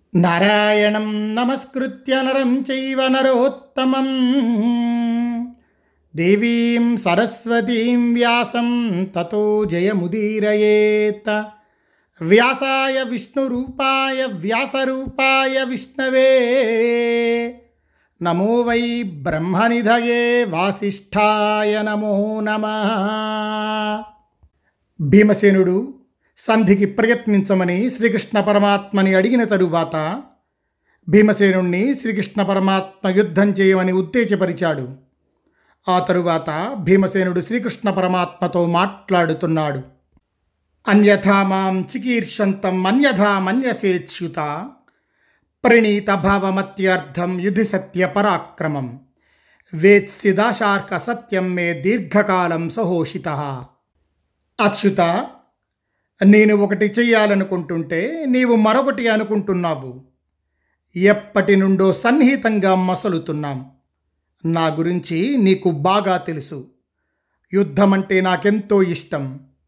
నారాయణం నమస్కృత్య నరం చైవ నరోత్తమం దేవీం సరస్వతీం వ్యాసం తతో జయముదీరయేత్ వ్యాసాయ విష్ణురూపాయ వ్యాసరూపాయ విష్ణవే నమో వై బ్రహ్మనిధయే వాసిష్ఠాయ నమో నమః భీమసేనుడు సంధికి ప్రయత్నించమని శ్రీకృష్ణ పరమాత్మని అడిగిన తరువాత భీమసేనుణ్ణి శ్రీకృష్ణ పరమాత్మ యుద్ధం చేయమని ఉత్తేజపరిచాడు ఆ తరువాత భీమసేనుడు శ్రీకృష్ణ పరమాత్మతో మాట్లాడుతున్నాడు అన్యథా మాం చికీర్షంతం అన్యథా మన్యసేచ్యుత ప్రణీత భావమత్యర్థం యుధి సత్య పరాక్రమం వేత్సి దాశార్క సత్యం మే దీర్ఘకాలం సహోషిత అచ్యుత నేను ఒకటి చెయ్యాలనుకుంటుంటే నీవు మరొకటి అనుకుంటున్నావు ఎప్పటి నుండో సన్నిహితంగా మసలుతున్నాం నా గురించి నీకు బాగా తెలుసు యుద్ధం అంటే నాకెంతో ఇష్టం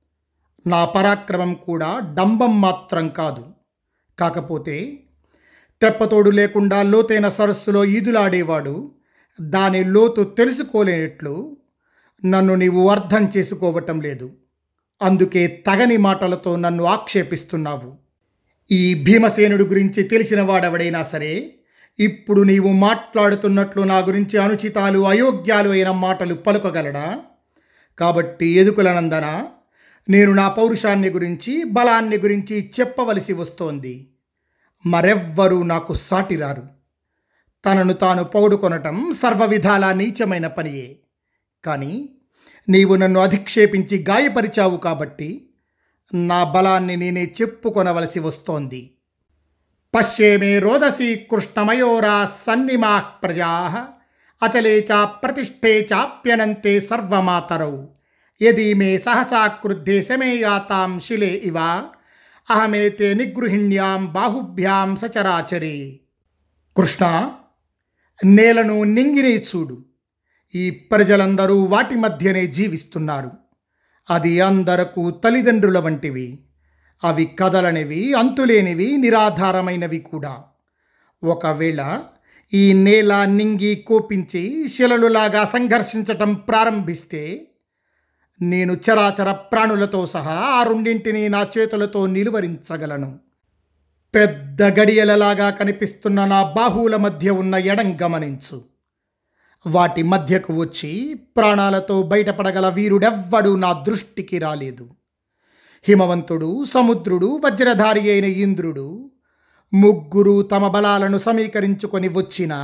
నా పరాక్రమం కూడా డంబం మాత్రం కాదు కాకపోతే తెప్పతోడు లేకుండా లోతైన సరస్సులో ఈదులాడేవాడు దాని లోతు తెలుసుకోలేనట్లు నన్ను నీవు అర్థం చేసుకోవటం లేదు అందుకే తగని మాటలతో నన్ను ఆక్షేపిస్తున్నావు ఈ భీమసేనుడు గురించి తెలిసిన వాడెవడైనా సరే ఇప్పుడు నీవు మాట్లాడుతున్నట్లు నా గురించి అనుచితాలు అయోగ్యాలు అయిన మాటలు పలుకగలడా కాబట్టి ఎదుకులనందన నేను నా పౌరుషాన్ని గురించి బలాన్ని గురించి చెప్పవలసి వస్తోంది మరెవ్వరూ నాకు సాటిరారు తనను తాను పౌడుకొనటం సర్వవిధాలా నీచమైన పనియే కానీ నీవు నన్ను అధిక్షేపించి గాయపరిచావు కాబట్టి నా బలాన్ని నేనే చెప్పుకొనవలసి వస్తోంది పశ్యేమే రోదసి కృష్ణమయోరా సన్నిమా ప్రజా అచలే చ ప్రతిష్ఠే చాప్యనంతే సర్వమాతరౌ యది మే సహసా క్రుద్ధే సమేయాతాం శిలే ఇవ అహమేతే నిగృహిణ్యాం బాహుభ్యాం సచరాచరే కృష్ణ నేలను నింగినే చూడు ఈ ప్రజలందరూ వాటి మధ్యనే జీవిస్తున్నారు అది అందరకు తల్లిదండ్రుల వంటివి అవి కదలనివి అంతులేనివి నిరాధారమైనవి కూడా ఒకవేళ ఈ నేల నింగి కోపించి శిలలులాగా సంఘర్షించటం ప్రారంభిస్తే నేను చరాచర ప్రాణులతో సహా ఆ రెండింటిని నా చేతులతో నిలువరించగలను పెద్ద గడియలలాగా కనిపిస్తున్న నా బాహువుల మధ్య ఉన్న ఎడం గమనించు వాటి మధ్యకు వచ్చి ప్రాణాలతో బయటపడగల వీరుడెవ్వడూ నా దృష్టికి రాలేదు హిమవంతుడు సముద్రుడు వజ్రధారి అయిన ఇంద్రుడు ముగ్గురు తమ బలాలను సమీకరించుకొని వచ్చినా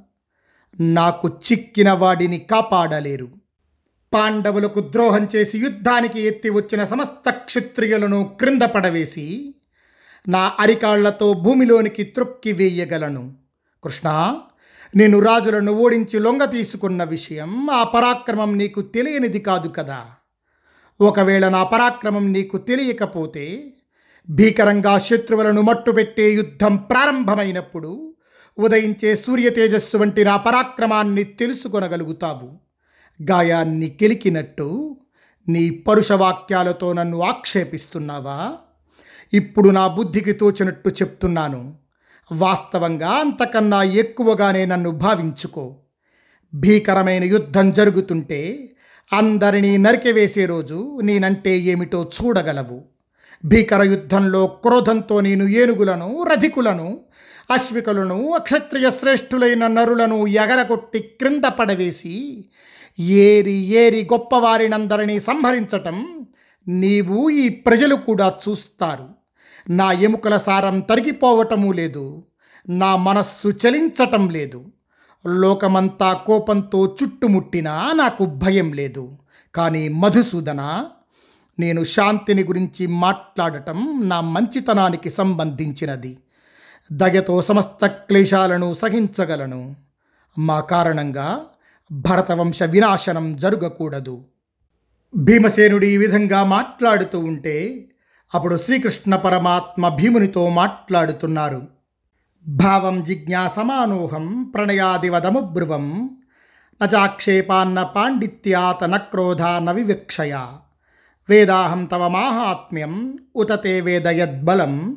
నాకు చిక్కిన వాడిని కాపాడలేరు పాండవులకు ద్రోహం చేసి యుద్ధానికి ఎత్తి వచ్చిన సమస్త క్షత్రియులను క్రింద పడవేసి నా అరికాళ్లతో భూమిలోనికి త్రొక్కి వేయగలను కృష్ణ నేను రాజులను ఓడించి లొంగ తీసుకున్న విషయం ఆ పరాక్రమం నీకు తెలియనిది కాదు కదా ఒకవేళ నా పరాక్రమం నీకు తెలియకపోతే భీకరంగా శత్రువులను మట్టుపెట్టే యుద్ధం ప్రారంభమైనప్పుడు ఉదయించే సూర్య తేజస్సు వంటి నా పరాక్రమాన్ని తెలుసుకొనగలుగుతావు గాయాన్ని కెలికినట్టు నీ పరుషవాక్యాలతో నన్ను ఆక్షేపిస్తున్నావా ఇప్పుడు నా బుద్ధికి తోచినట్టు చెప్తున్నాను వాస్తవంగా అంతకన్నా ఎక్కువగానే నన్ను భావించుకో భీకరమైన యుద్ధం జరుగుతుంటే అందరినీ నరికివేసే రోజు నేనంటే ఏమిటో చూడగలవు భీకర యుద్ధంలో క్రోధంతో నేను ఏనుగులను రధికులను అశ్వికులను అక్షత్రియ శ్రేష్ఠులైన నరులను ఎగరగొట్టి క్రింద పడవేసి ఏరి ఏరి గొప్పవారినందరినీ సంహరించటం నీవు ఈ ప్రజలు కూడా చూస్తారు నా ఎముకల సారం తరిగిపోవటము లేదు నా మనస్సు చలించటం లేదు లోకమంతా కోపంతో చుట్టుముట్టినా నాకు భయం లేదు కానీ మధుసూదన నేను శాంతిని గురించి మాట్లాడటం నా మంచితనానికి సంబంధించినది దగతో సమస్త క్లేశాలను సహించగలను మా కారణంగా భరతవంశ వినాశనం జరగకూడదు భీమసేనుడు ఈ విధంగా మాట్లాడుతూ ఉంటే అప్పుడు శ్రీకృష్ణ పరమాత్మ భీమునితో మాట్లాడుతున్నారు భావం జిజ్ఞాసమానోహం ప్రణయాదివదముబ్రువం నచాక్షేపాన్న పాండిత్యాత న క్రోధ న వివక్షయ వేదాహం తవ మాహాత్మ్యం ఉత తే వేదయద్బలం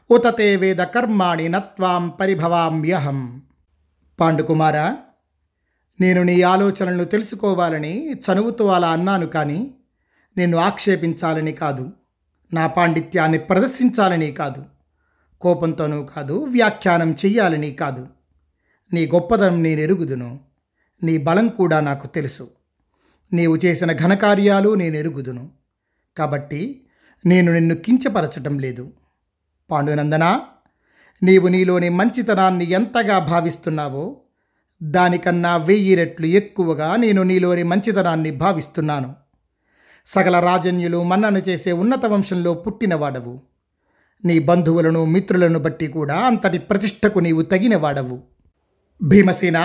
ఉతతే వేద కర్మాణి నత్వాం పరిభవామ్యహం పాండుకుమార నేను నీ ఆలోచనలను తెలుసుకోవాలని చనువుతో అలా అన్నాను కానీ నిన్ను ఆక్షేపించాలని కాదు నా పాండిత్యాన్ని ప్రదర్శించాలని కాదు కోపంతోనూ కాదు వ్యాఖ్యానం చెయ్యాలని కాదు నీ గొప్పదనం నేను ఎరుగుదును నీ బలం కూడా నాకు తెలుసు నీవు చేసిన ఘనకార్యాలు నేను ఎరుగుదును కాబట్టి నేను నిన్ను కించపరచటం లేదు పాండునందన నీవు నీలోని మంచితనాన్ని ఎంతగా భావిస్తున్నావో దానికన్నా వెయ్యి రెట్లు ఎక్కువగా నేను నీలోని మంచితనాన్ని భావిస్తున్నాను సకల రాజన్యులు మన్నను చేసే ఉన్నత వంశంలో పుట్టినవాడవు నీ బంధువులను మిత్రులను బట్టి కూడా అంతటి ప్రతిష్టకు నీవు తగినవాడవు భీమసేన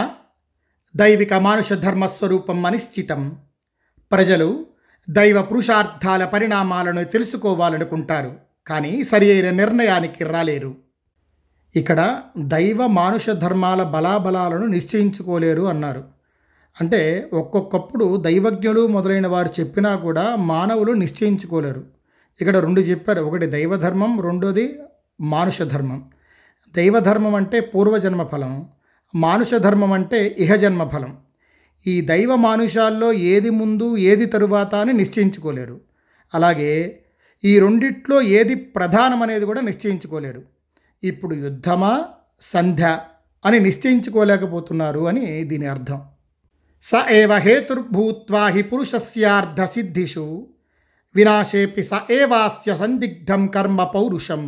దైవిక మానుష ధర్మస్వరూపం అనిశ్చితం ప్రజలు దైవ పురుషార్థాల పరిణామాలను తెలుసుకోవాలనుకుంటారు కానీ సరి అయిన నిర్ణయానికి రాలేరు ఇక్కడ దైవ మానుష ధర్మాల బలాబలాలను నిశ్చయించుకోలేరు అన్నారు అంటే ఒక్కొక్కప్పుడు దైవజ్ఞులు మొదలైన వారు చెప్పినా కూడా మానవులు నిశ్చయించుకోలేరు ఇక్కడ రెండు చెప్పారు ఒకటి దైవధర్మం రెండోది మానుష ధర్మం దైవధర్మం అంటే పూర్వజన్మ ఫలం మానుష ధర్మం అంటే ఇహజన్మ ఫలం ఈ దైవ మానుషాల్లో ఏది ముందు ఏది తరువాత అని నిశ్చయించుకోలేరు అలాగే ఈ రెండిట్లో ఏది ప్రధానం అనేది కూడా నిశ్చయించుకోలేరు ఇప్పుడు యుద్ధమా సంధ్య అని నిశ్చయించుకోలేకపోతున్నారు అని దీని అర్థం స ఏవ హేతుర్భూత్వా హి పురుషస్యార్థ సిద్ధిషు వినాశేపి స ఏవాస్య సందిగ్ధం కర్మ పౌరుషం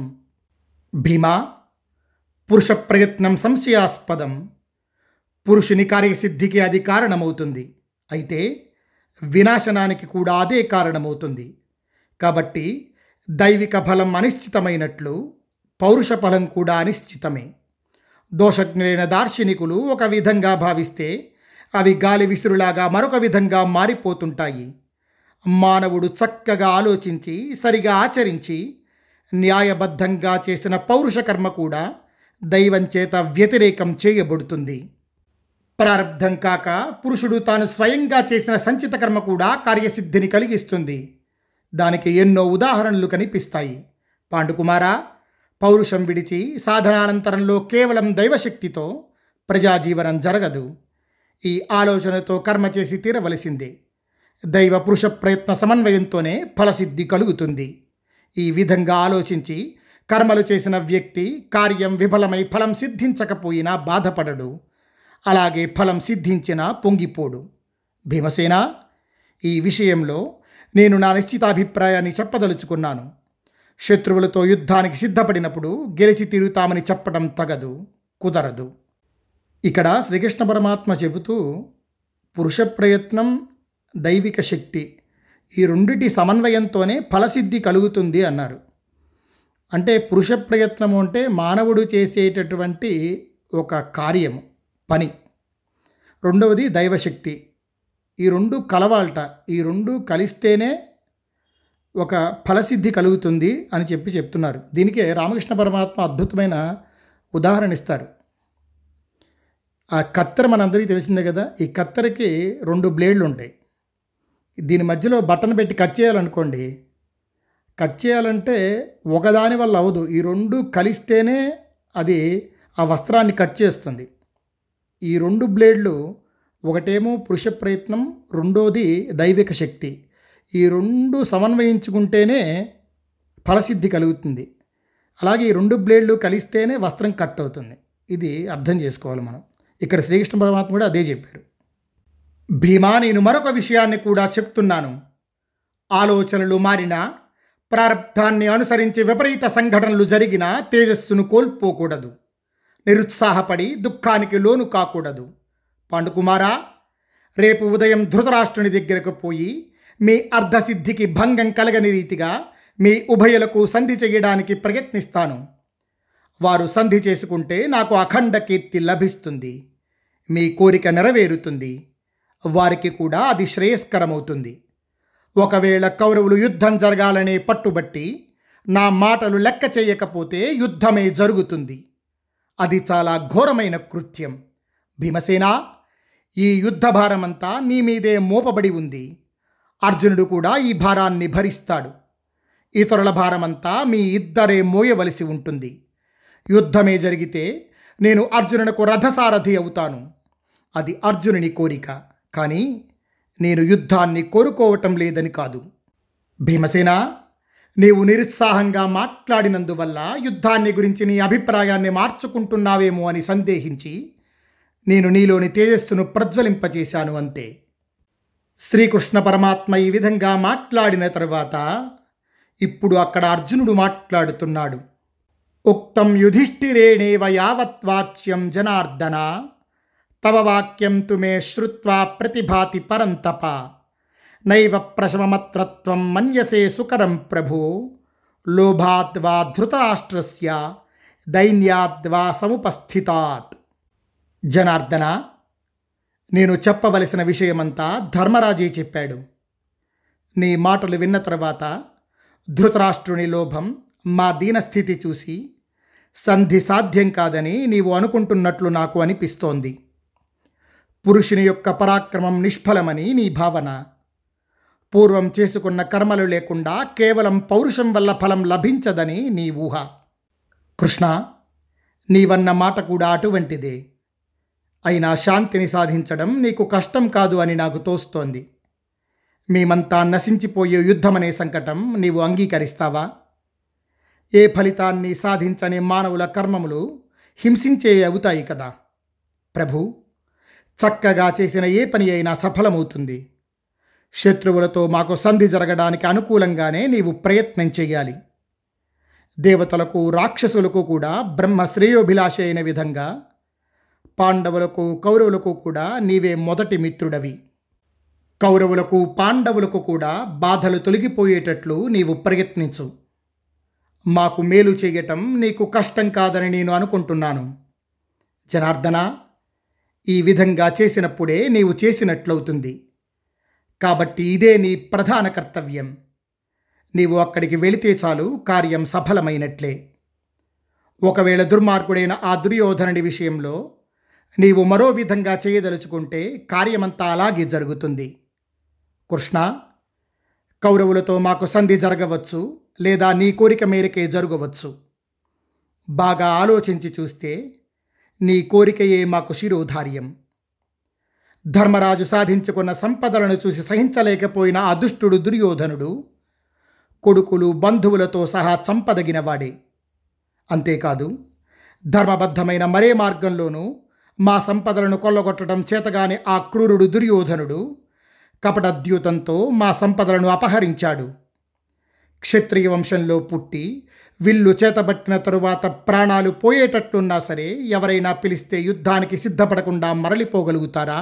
భీమా పురుష ప్రయత్నం సంశయాస్పదం పురుషుని కార్యసిద్ధికి అది కారణమవుతుంది అయితే వినాశనానికి కూడా అదే కారణమవుతుంది కాబట్టి దైవిక ఫలం అనిశ్చితమైనట్లు పౌరుష ఫలం కూడా అనిశ్చితమే దోషజ్ఞులైన దార్శనికులు ఒక విధంగా భావిస్తే అవి గాలి విసురులాగా మరొక విధంగా మారిపోతుంటాయి మానవుడు చక్కగా ఆలోచించి సరిగా ఆచరించి న్యాయబద్ధంగా చేసిన పౌరుష కర్మ కూడా దైవం చేత వ్యతిరేకం చేయబడుతుంది ప్రారంధం కాక పురుషుడు తాను స్వయంగా చేసిన సంచిత కర్మ కూడా కార్యసిద్ధిని కలిగిస్తుంది దానికి ఎన్నో ఉదాహరణలు కనిపిస్తాయి పాండుకుమారా పౌరుషం విడిచి సాధనానంతరంలో కేవలం దైవశక్తితో ప్రజాజీవనం జరగదు ఈ ఆలోచనతో కర్మ చేసి తీరవలసిందే దైవ పురుష ప్రయత్న సమన్వయంతోనే ఫలసిద్ధి కలుగుతుంది ఈ విధంగా ఆలోచించి కర్మలు చేసిన వ్యక్తి కార్యం విఫలమై ఫలం సిద్ధించకపోయినా బాధపడడు అలాగే ఫలం సిద్ధించినా పొంగిపోడు భీమసేన ఈ విషయంలో నేను నా నిశ్చితాభిప్రాయాన్ని చెప్పదలుచుకున్నాను శత్రువులతో యుద్ధానికి సిద్ధపడినప్పుడు గెలిచి తీరుతామని చెప్పడం తగదు కుదరదు ఇక్కడ శ్రీకృష్ణ పరమాత్మ చెబుతూ పురుష ప్రయత్నం దైవిక శక్తి ఈ రెండిటి సమన్వయంతోనే ఫలసిద్ధి కలుగుతుంది అన్నారు అంటే పురుష ప్రయత్నము అంటే మానవుడు చేసేటటువంటి ఒక కార్యము పని రెండవది దైవశక్తి ఈ రెండు కలవాలట ఈ రెండు కలిస్తేనే ఒక ఫలసిద్ధి కలుగుతుంది అని చెప్పి చెప్తున్నారు దీనికే రామకృష్ణ పరమాత్మ అద్భుతమైన ఉదాహరణ ఇస్తారు ఆ కత్తెర మనందరికీ తెలిసిందే కదా ఈ కత్తెరకి రెండు బ్లేడ్లు ఉంటాయి దీని మధ్యలో బటన్ పెట్టి కట్ చేయాలనుకోండి కట్ చేయాలంటే ఒకదాని వల్ల అవ్వదు ఈ రెండు కలిస్తేనే అది ఆ వస్త్రాన్ని కట్ చేస్తుంది ఈ రెండు బ్లేడ్లు ఒకటేమో పురుష ప్రయత్నం రెండోది దైవిక శక్తి ఈ రెండు సమన్వయించుకుంటేనే ఫలసిద్ధి కలుగుతుంది అలాగే ఈ రెండు బ్లేడ్లు కలిస్తేనే వస్త్రం కట్ అవుతుంది ఇది అర్థం చేసుకోవాలి మనం ఇక్కడ శ్రీకృష్ణ పరమాత్మ కూడా అదే చెప్పారు భీమా నేను మరొక విషయాన్ని కూడా చెప్తున్నాను ఆలోచనలు మారినా ప్రారంధాన్ని అనుసరించి విపరీత సంఘటనలు జరిగినా తేజస్సును కోల్పోకూడదు నిరుత్సాహపడి దుఃఖానికి లోను కాకూడదు పాండుకుమారా రేపు ఉదయం ధృతరాష్ట్రుని దగ్గరకు పోయి మీ అర్ధసిద్ధికి భంగం కలగని రీతిగా మీ ఉభయులకు సంధి చేయడానికి ప్రయత్నిస్తాను వారు సంధి చేసుకుంటే నాకు అఖండ కీర్తి లభిస్తుంది మీ కోరిక నెరవేరుతుంది వారికి కూడా అది శ్రేయస్కరమవుతుంది ఒకవేళ కౌరవులు యుద్ధం జరగాలనే పట్టుబట్టి నా మాటలు లెక్క చేయకపోతే యుద్ధమే జరుగుతుంది అది చాలా ఘోరమైన కృత్యం భీమసేన ఈ యుద్ధ భారమంతా నీ మీదే మోపబడి ఉంది అర్జునుడు కూడా ఈ భారాన్ని భరిస్తాడు ఇతరుల భారమంతా మీ ఇద్దరే మోయవలసి ఉంటుంది యుద్ధమే జరిగితే నేను అర్జునునకు రథసారథి అవుతాను అది అర్జునుని కోరిక కానీ నేను యుద్ధాన్ని కోరుకోవటం లేదని కాదు భీమసేన నీవు నిరుత్సాహంగా మాట్లాడినందువల్ల యుద్ధాన్ని గురించి నీ అభిప్రాయాన్ని మార్చుకుంటున్నావేమో అని సందేహించి నేను నీలోని తేజస్సును ప్రజ్వలింపచేశాను అంతే శ్రీకృష్ణ పరమాత్మ ఈ విధంగా మాట్లాడిన తరువాత ఇప్పుడు అక్కడ అర్జునుడు మాట్లాడుతున్నాడు ఉక్తం యుధిష్ఠిరేణేవ యావత్ వాచ్యం జనార్దన తవ వాక్యం తు మే శ్రుత్వా ప్రతిభాతి పరంతప నైవ ప్రశమమత్రత్వం మన్యసే సుకరం ప్రభు లోభాద్వా ధృతరాష్ట్రస్య దైన్యాద్వా సముపస్థితాత్ జనార్దన నేను చెప్పవలసిన విషయమంతా ధర్మరాజే చెప్పాడు నీ మాటలు విన్న తర్వాత ధృతరాష్ట్రుని లోభం మా దీనస్థితి చూసి సంధి సాధ్యం కాదని నీవు అనుకుంటున్నట్లు నాకు అనిపిస్తోంది పురుషుని యొక్క పరాక్రమం నిష్ఫలమని నీ భావన పూర్వం చేసుకున్న కర్మలు లేకుండా కేవలం పౌరుషం వల్ల ఫలం లభించదని నీ ఊహ కృష్ణ నీవన్న మాట కూడా అటువంటిదే అయినా శాంతిని సాధించడం నీకు కష్టం కాదు అని నాకు తోస్తోంది మేమంతా నశించిపోయే యుద్ధమనే సంకటం నీవు అంగీకరిస్తావా ఏ ఫలితాన్ని సాధించని మానవుల కర్మములు హింసించే అవుతాయి కదా ప్రభు చక్కగా చేసిన ఏ పని అయినా సఫలమవుతుంది శత్రువులతో మాకు సంధి జరగడానికి అనుకూలంగానే నీవు ప్రయత్నం చేయాలి దేవతలకు రాక్షసులకు కూడా బ్రహ్మ శ్రేయోభిలాష అయిన విధంగా పాండవులకు కౌరవులకు కూడా నీవే మొదటి మిత్రుడవి కౌరవులకు పాండవులకు కూడా బాధలు తొలగిపోయేటట్లు నీవు ప్రయత్నించు మాకు మేలు చేయటం నీకు కష్టం కాదని నేను అనుకుంటున్నాను జనార్దన ఈ విధంగా చేసినప్పుడే నీవు చేసినట్లవుతుంది కాబట్టి ఇదే నీ ప్రధాన కర్తవ్యం నీవు అక్కడికి వెళితే చాలు కార్యం సఫలమైనట్లే ఒకవేళ దుర్మార్గుడైన ఆ దుర్యోధనుడి విషయంలో నీవు మరో విధంగా చేయదలుచుకుంటే కార్యమంతా అలాగే జరుగుతుంది కృష్ణ కౌరవులతో మాకు సంధి జరగవచ్చు లేదా నీ కోరిక మేరకే జరగవచ్చు బాగా ఆలోచించి చూస్తే నీ కోరికయే మాకు శిరోధార్యం ధర్మరాజు సాధించుకున్న సంపదలను చూసి సహించలేకపోయిన ఆ దుష్టుడు దుర్యోధనుడు కొడుకులు బంధువులతో సహా చంపదగినవాడే అంతేకాదు ధర్మబద్ధమైన మరే మార్గంలోనూ మా సంపదలను కొల్లగొట్టడం చేతగాని ఆ క్రూరుడు దుర్యోధనుడు కపటద్యూతంతో మా సంపదలను అపహరించాడు క్షత్రియ వంశంలో పుట్టి విల్లు చేతబట్టిన తరువాత ప్రాణాలు పోయేటట్లున్నా సరే ఎవరైనా పిలిస్తే యుద్ధానికి సిద్ధపడకుండా మరలిపోగలుగుతారా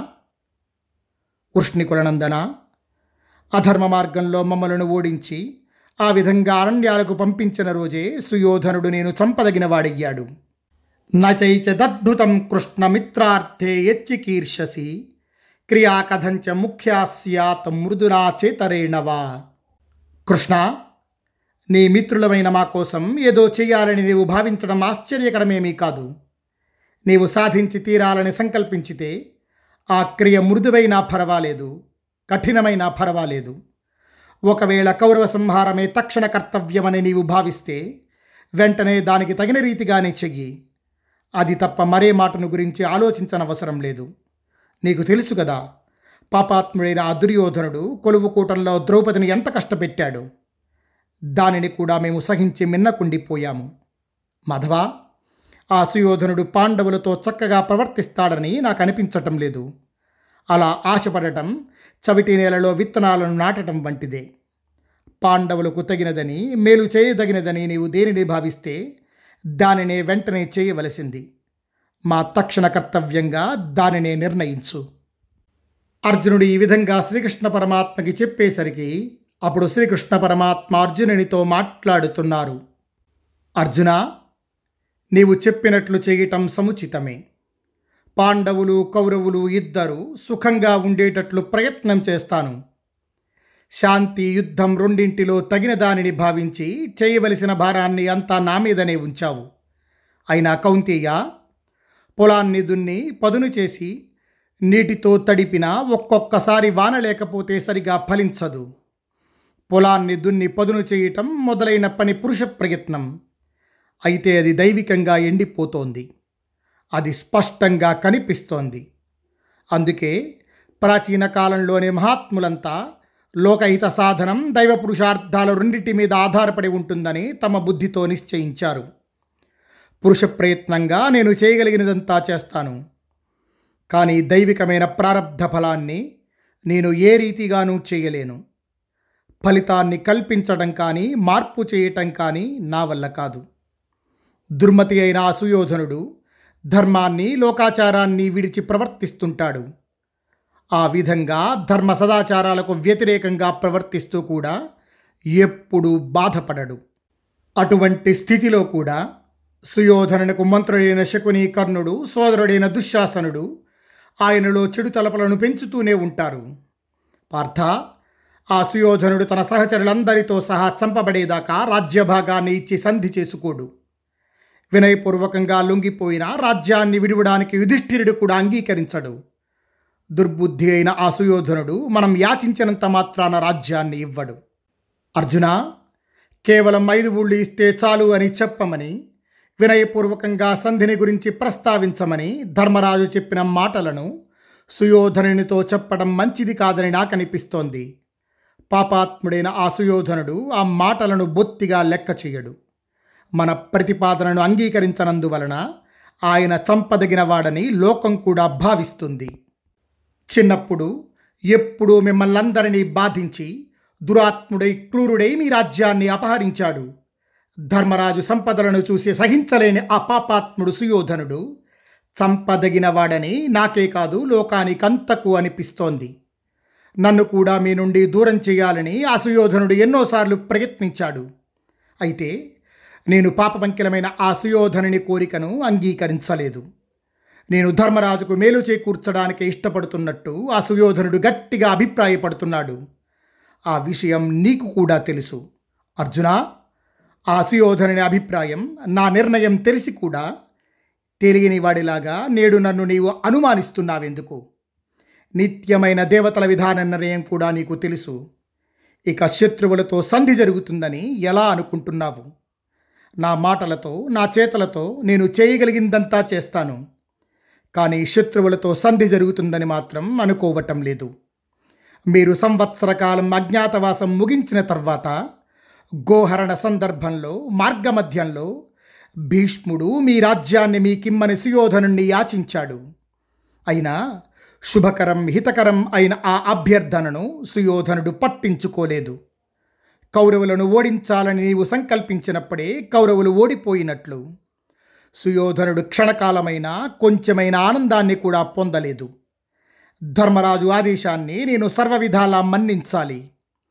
వృష్ణికులనందన అధర్మ మార్గంలో మమ్మలను ఓడించి ఆ విధంగా అరణ్యాలకు పంపించిన రోజే సుయోధనుడు నేను చంపదగిన వాడయ్యాడు నచైచ దద్భుతం కృష్ణమిత్రార్థే యచ్చికీర్షసి క్రియాకథంచ ముఖ్యాస్యాత్ మృదునా చేతరేణవా కృష్ణ నీ మిత్రులమైన మా కోసం ఏదో చేయాలని నీవు భావించడం ఆశ్చర్యకరమేమీ కాదు నీవు సాధించి తీరాలని సంకల్పించితే ఆ క్రియ మృదువైనా పర్వాలేదు కఠినమైనా పర్వాలేదు ఒకవేళ కౌరవ సంహారమే తక్షణ కర్తవ్యమని నీవు భావిస్తే వెంటనే దానికి తగిన రీతిగానే చెయ్యి అది తప్ప మరే మాటను గురించి ఆలోచించనవసరం లేదు నీకు తెలుసు కదా పాపాత్ముడైన ఆ దుర్యోధనుడు కొలువుకూటంలో ద్రౌపదిని ఎంత కష్టపెట్టాడు దానిని కూడా మేము సహించి మిన్నకుండిపోయాము మాధవ ఆ సుయోధనుడు పాండవులతో చక్కగా ప్రవర్తిస్తాడని నాకు అనిపించటం లేదు అలా ఆశపడటం చవిటి నేలలో విత్తనాలను నాటడం వంటిదే పాండవులకు తగినదని మేలు చేయదగినదని నీవు దేనిని భావిస్తే దానినే వెంటనే చేయవలసింది మా తక్షణ కర్తవ్యంగా దానినే నిర్ణయించు అర్జునుడు ఈ విధంగా శ్రీకృష్ణ పరమాత్మకి చెప్పేసరికి అప్పుడు శ్రీకృష్ణ పరమాత్మ అర్జునునితో మాట్లాడుతున్నారు అర్జున నీవు చెప్పినట్లు చేయటం సముచితమే పాండవులు కౌరవులు ఇద్దరు సుఖంగా ఉండేటట్లు ప్రయత్నం చేస్తాను శాంతి యుద్ధం రెండింటిలో తగిన దానిని భావించి చేయవలసిన భారాన్ని అంతా నా మీదనే ఉంచావు అయినా కౌంతేయ పొలాన్ని దున్ని పదును చేసి నీటితో తడిపిన ఒక్కొక్కసారి వాన లేకపోతే సరిగా ఫలించదు పొలాన్ని దున్ని పదును చేయటం మొదలైన పని పురుష ప్రయత్నం అయితే అది దైవికంగా ఎండిపోతోంది అది స్పష్టంగా కనిపిస్తోంది అందుకే ప్రాచీన కాలంలోని మహాత్ములంతా లోకహిత సాధనం దైవ పురుషార్థాల రెండింటి మీద ఆధారపడి ఉంటుందని తమ బుద్ధితో నిశ్చయించారు పురుష ప్రయత్నంగా నేను చేయగలిగినదంతా చేస్తాను కానీ దైవికమైన ప్రారంధ ఫలాన్ని నేను ఏ రీతిగానూ చేయలేను ఫలితాన్ని కల్పించడం కానీ మార్పు చేయటం కానీ నా వల్ల కాదు దుర్మతి అయిన అసుయోధనుడు ధర్మాన్ని లోకాచారాన్ని విడిచి ప్రవర్తిస్తుంటాడు ఆ విధంగా ధర్మ సదాచారాలకు వ్యతిరేకంగా ప్రవర్తిస్తూ కూడా ఎప్పుడూ బాధపడడు అటువంటి స్థితిలో కూడా సుయోధనునకు మంత్రుడైన శకుని కర్ణుడు సోదరుడైన దుశ్శాసనుడు ఆయనలో చెడు తలపలను పెంచుతూనే ఉంటారు పార్థ ఆ సుయోధనుడు తన సహచరులందరితో సహా చంపబడేదాకా రాజ్యభాగాన్ని ఇచ్చి సంధి చేసుకోడు వినయపూర్వకంగా లొంగిపోయిన రాజ్యాన్ని విడివడానికి యుధిష్ఠిరుడు కూడా అంగీకరించడు దుర్బుద్ధి అయిన ఆ సుయోధనుడు మనం యాచించినంత మాత్రాన రాజ్యాన్ని ఇవ్వడు అర్జున కేవలం ఐదు ఊళ్ళు ఇస్తే చాలు అని చెప్పమని వినయపూర్వకంగా సంధిని గురించి ప్రస్తావించమని ధర్మరాజు చెప్పిన మాటలను సుయోధనునితో చెప్పడం మంచిది కాదని నాకు అనిపిస్తోంది పాపాత్ముడైన ఆ సుయోధనుడు ఆ మాటలను బొత్తిగా లెక్క చేయడు మన ప్రతిపాదనను అంగీకరించనందువలన ఆయన చంపదగిన వాడని లోకం కూడా భావిస్తుంది చిన్నప్పుడు ఎప్పుడూ మిమ్మల్నందరినీ బాధించి దురాత్ముడై క్రూరుడై మీ రాజ్యాన్ని అపహరించాడు ధర్మరాజు సంపదలను చూసి సహించలేని ఆ పాపాత్ముడు సుయోధనుడు చంపదగిన వాడని నాకే కాదు లోకానికంతకు అనిపిస్తోంది నన్ను కూడా మీ నుండి దూరం చేయాలని ఆ సుయోధనుడు ఎన్నోసార్లు ప్రయత్నించాడు అయితే నేను పాపపంకిలమైన ఆ సుయోధనుని కోరికను అంగీకరించలేదు నేను ధర్మరాజుకు మేలు చేకూర్చడానికి ఇష్టపడుతున్నట్టు ఆ సుయోధనుడు గట్టిగా అభిప్రాయపడుతున్నాడు ఆ విషయం నీకు కూడా తెలుసు అర్జున ఆ సుయోధనుని అభిప్రాయం నా నిర్ణయం తెలిసి కూడా తెలియని వాడిలాగా నేడు నన్ను నీవు అనుమానిస్తున్నావెందుకు నిత్యమైన దేవతల విధాన నిర్ణయం కూడా నీకు తెలుసు ఇక శత్రువులతో సంధి జరుగుతుందని ఎలా అనుకుంటున్నావు నా మాటలతో నా చేతలతో నేను చేయగలిగిందంతా చేస్తాను కానీ శత్రువులతో సంధి జరుగుతుందని మాత్రం అనుకోవటం లేదు మీరు సంవత్సర కాలం అజ్ఞాతవాసం ముగించిన తర్వాత గోహరణ సందర్భంలో మార్గమధ్యంలో భీష్ముడు మీ రాజ్యాన్ని మీకిమ్మని సుయోధనుణ్ణి యాచించాడు అయినా శుభకరం హితకరం అయిన ఆ అభ్యర్థనను సుయోధనుడు పట్టించుకోలేదు కౌరవులను ఓడించాలని నీవు సంకల్పించినప్పుడే కౌరవులు ఓడిపోయినట్లు సుయోధనుడు క్షణకాలమైన కొంచెమైన ఆనందాన్ని కూడా పొందలేదు ధర్మరాజు ఆదేశాన్ని నేను సర్వవిధాలా మన్నించాలి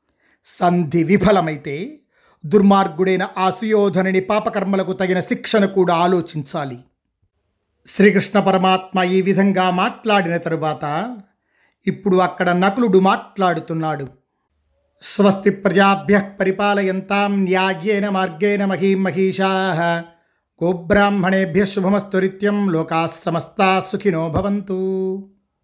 సంధి విఫలమైతే దుర్మార్గుడైన ఆ సుయోధనుని పాపకర్మలకు తగిన శిక్షను కూడా ఆలోచించాలి శ్రీకృష్ణ పరమాత్మ ఈ విధంగా మాట్లాడిన తరువాత ఇప్పుడు అక్కడ నకులుడు మాట్లాడుతున్నాడు స్వస్తి ప్రజాభ్య పరిపాలయంతాం న్యాయేన మార్గేణ మహీం మహిషా గోబ్రాహ్మణేభ్య శుభమస్తు నిత్యం లోకా సమస్తా సుఖినో భవంతు